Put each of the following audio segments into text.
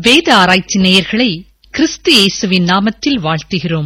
வேத ஆராய்ச்சி நேயர்களை கிறிஸ்து இயேசுவின் நாமத்தில் வாழ்த்துகிறோம்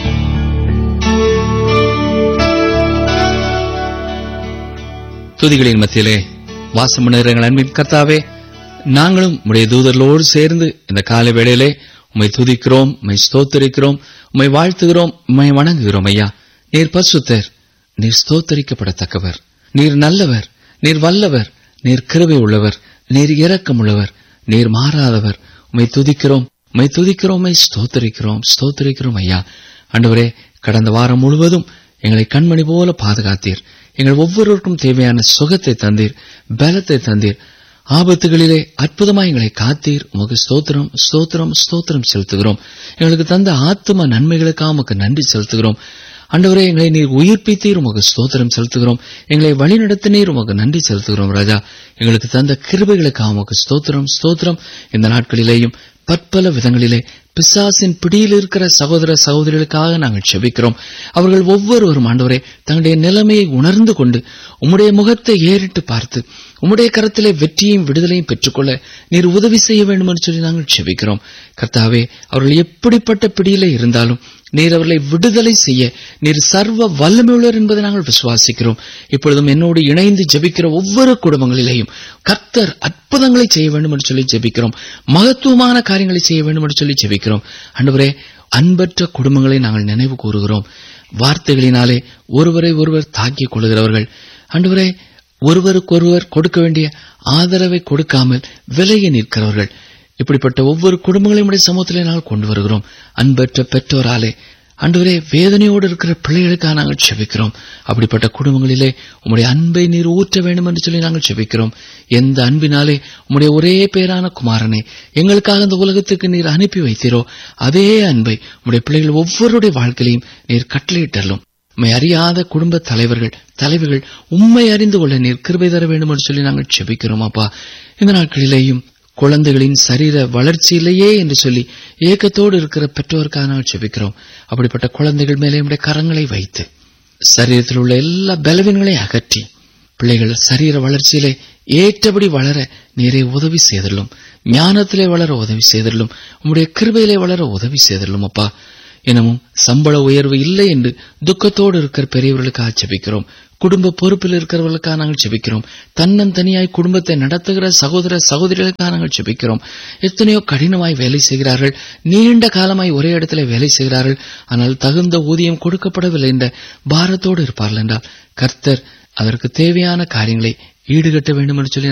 துதிகளின் மத்தியிலே வாசம் பண்ணுகிற எங்கள் அன்பின் கர்த்தாவே நாங்களும் உடைய தூதர்களோடு சேர்ந்து இந்த காலை வேளையிலே உம்மை துதிக்கிறோம் உம்மை ஸ்தோத்தரிக்கிறோம் உம்மை வாழ்த்துகிறோம் உம்மை வணங்குகிறோம் ஐயா நீர் பரிசுத்தர் நீர் ஸ்தோத்தரிக்கப்படத்தக்கவர் நீர் நல்லவர் நீர் வல்லவர் நீர் கிருபை உள்ளவர் நீர் இரக்கமுள்ளவர் நீர் மாறாதவர் உம்மை துதிக்கிறோம் உம்மை துதிக்கிறோம் உம்மை ஸ்தோத்தரிக்கிறோம் ஸ்தோத்தரிக்கிறோம் ஐயா ஆண்டவரே கடந்த வாரம் முழுவதும் எங்களை கண்மணி போல பாதுகாத்தீர் எங்கள் ஒவ்வொருவருக்கும் தேவையான சுகத்தை தந்தீர் பலத்தை தந்தீர் ஆபத்துகளிலே அற்புதமாய் எங்களை காத்தீர் உமக்கு ஸ்தோத்திரம் ஸ்தோத்திரம் ஸ்தோத்திரம் செலுத்துகிறோம் எங்களுக்கு தந்த ஆத்தும நன்மைகளுக்காக உமக்கு நன்றி செலுத்துகிறோம் ஆண்டவரே எங்களை நீர் உயிர்ப்பித்தீர் உமக்கு ஸ்தோத்திரம் செலுத்துகிறோம் எங்களை வழிநடத்தினீர் உமக்கு நன்றி செலுத்துகிறோம் ராஜா எங்களுக்கு தந்த கிருபைகளுக்காக உமக்கு ஸ்தோத்திரம் ஸ்தோத்திரம் இந்த நாட்களிலேயும் பற்பல விதங்களிலே பிசாசின் பிடியில் இருக்கிற சகோதர சகோதரிகளுக்காக நாங்கள் செபிக்கிறோம் அவர்கள் ஒவ்வொருவரும் ஆண்டவரே தங்களுடைய நிலைமையை உணர்ந்து கொண்டு உம்முடைய முகத்தை ஏறிட்டு பார்த்து உம்முடைய கரத்திலே வெற்றியையும் விடுதலையும் பெற்றுக்கொள்ள நீர் உதவி செய்ய வேண்டும் என்று சொல்லி நாங்கள் செபிக்கிறோம் கர்த்தாவே அவர்கள் எப்படிப்பட்ட பிடியிலே இருந்தாலும் நீர் அவர்களை விடுதலை செய்ய நீர் சர்வ வல்லமையுள்ளவர் என்பதை நாங்கள் விசுவாசிக்கிறோம் இப்பொழுதும் என்னோடு இணைந்து ஜெபிக்கிற ஒவ்வொரு குடும்பங்களிலேயும் கர்த்தர் அற்புதங்களை செய்ய வேண்டும் என்று சொல்லி ஜெபிக்கிறோம் மகத்துவமான காரியங்களை செய்ய வேண்டும் என்று சொல்லி ஜெபிக்கிறோம் அன்றுவரே அன்பற்ற குடும்பங்களை நாங்கள் நினைவு கூறுகிறோம் வார்த்தைகளினாலே ஒருவரை ஒருவர் தாக்கிக் கொள்கிறவர்கள் அன்றுவரே ஒருவருக்கொருவர் கொடுக்க வேண்டிய ஆதரவை கொடுக்காமல் விலகி நிற்கிறவர்கள் இப்படிப்பட்ட ஒவ்வொரு குடும்பங்களையும் உடைய சமூகத்திலே நாங்கள் கொண்டு வருகிறோம் அன்பற்ற பெற்றோராலே அன்றுவரே வேதனையோடு இருக்கிற பிள்ளைகளுக்காக நாங்கள் செபிக்கிறோம் அப்படிப்பட்ட குடும்பங்களிலே உம்முடைய அன்பை நீர் ஊற்ற வேண்டும் என்று சொல்லி நாங்கள் செபிக்கிறோம் எந்த அன்பினாலே உம்முடைய ஒரே பேரான குமாரனை எங்களுக்காக இந்த உலகத்துக்கு நீர் அனுப்பி வைத்தீரோ அதே அன்பை உம்முடைய பிள்ளைகள் ஒவ்வொருடைய வாழ்க்கையிலையும் நீர் கட்டளையிட்டலும் உம்மை அறியாத குடும்ப தலைவர்கள் தலைவர்கள் உண்மை அறிந்து கொள்ள நீர் கிருபை தர வேண்டும் என்று சொல்லி நாங்கள் செபிக்கிறோம் அப்பா இந்த நாட்களிலேயும் குழந்தைகளின் சரீர வளர்ச்சியிலேயே என்று சொல்லி ஏக்கத்தோடு இருக்கிற பெற்றோருக்காக நாங்கள் செபிக்கிறோம் அப்படிப்பட்ட குழந்தைகள் மேலே நம்முடைய கரங்களை வைத்து சரீரத்தில் உள்ள எல்லா பலவீனங்களையும் அகற்றி பிள்ளைகள் சரீர வளர்ச்சியிலே ஏற்றபடி வளர நீரை உதவி செய்தலும் ஞானத்திலே வளர உதவி செய்தலும் உம்முடைய கிருபையிலே வளர உதவி செய்தலும் அப்பா எனவும் சம்பள உயர்வு இல்லை என்று துக்கத்தோடு இருக்கிற பெரியவர்களுக்காக செபிக்கிறோம் குடும்ப பொறுப்பில் இருக்கிறவர்களுக்காக நாங்கள் செபிக்கிறோம் தன்னந்தனியாய் குடும்பத்தை நடத்துகிற சகோதர சகோதரிகளுக்காக நாங்கள் செபிக்கிறோம் எத்தனையோ கடினமாய் வேலை செய்கிறார்கள் நீண்ட காலமாய் ஒரே இடத்துல வேலை செய்கிறார்கள் ஆனால் தகுந்த ஊதியம் கொடுக்கப்படவில்லை என்ற பாரத்தோடு இருப்பார்கள் என்றால் கர்த்தர் அதற்கு தேவையான காரியங்களை ஈடுகட்ட வேண்டும் என்று சொல்லி